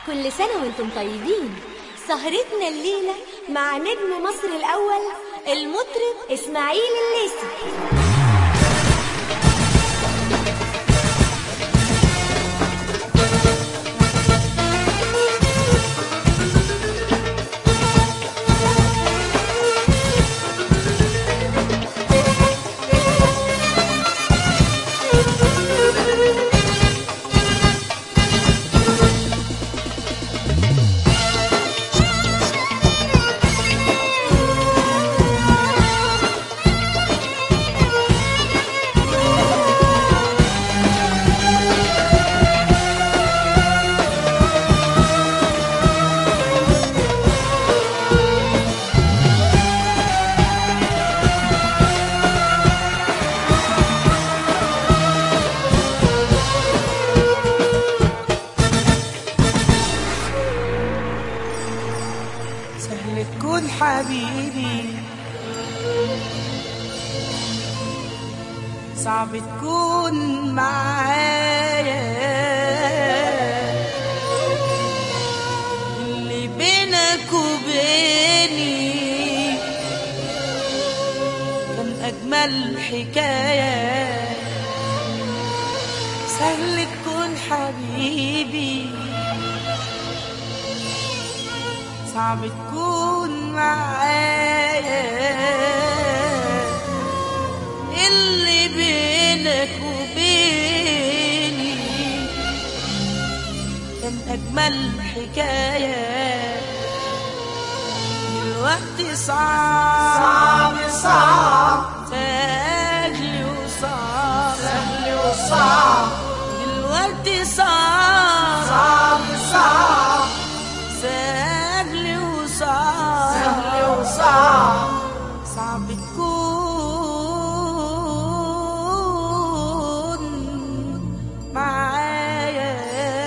كل سنة وانتم طيبين سهرتنا الليلة مع نجم مصر الأول المطرب إسماعيل الليثي سهل تكون حبيبي صعب تكون معايا اللي بينك وبيني كان أجمل حكاية سهل تكون حبيبي صعب تكون معايا اللي بينك وبيني كان أجمل حكاية دلوقتي صعب صعب صعب سهل وصعب سهل وصعب دلوقتي صعب صعب صعب سهل وصعب سهل وصعب صعب تكون معايا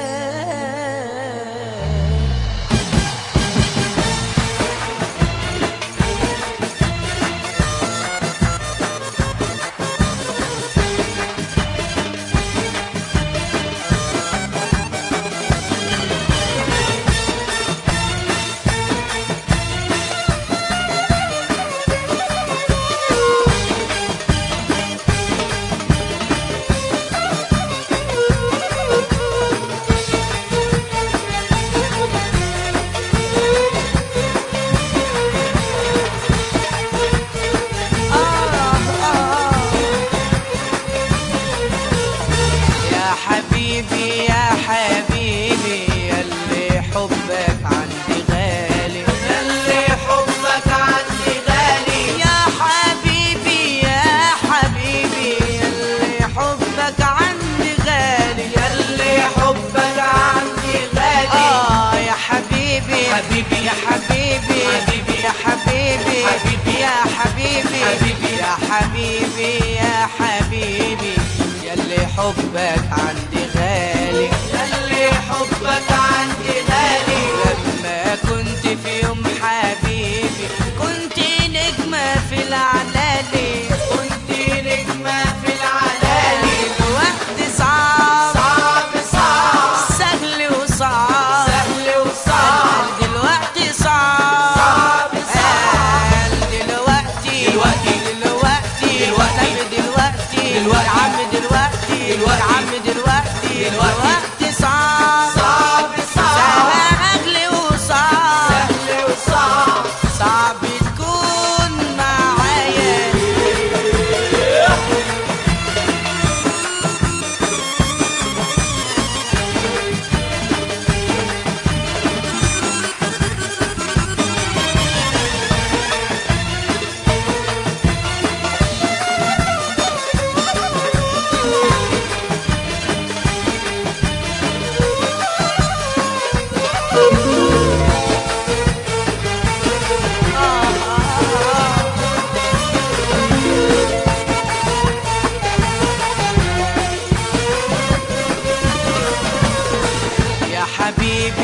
يا حبيبي يا حبيبي يلي حبك عندي غالي اللي حبك عندي غالي يا حبيبي يا حبيبي يلي حبك عندي غالي اللي حبك عندي غالي آه يا حبيبي حبيبي. يا حبيبي حبيبي. يا حبيبي حبيبي. يا حبيبي حبيبي. يا حبيبي يا حبيبي يلي حبك عندي غالي اللي حبك عندي غالي لما كنت في يوم حبيبي كنت نجمة في العلالي كنت نجمة في العلالي الوقت صعب صعب صعب سهل وصعب سهل وصعب دلوقتي صعب صعب صعب قال دلوقتي دلوقتي. دلوقتي دلوقتي. نبي دلوقتي دلوقتي. يا عم دلوقتي دلوقتي. يا عم دلوقتي دلوقتي. دلوقتي صعب صعب صعب سهل وصعب سهل وصعب صعب تكون معايا يا حبيبي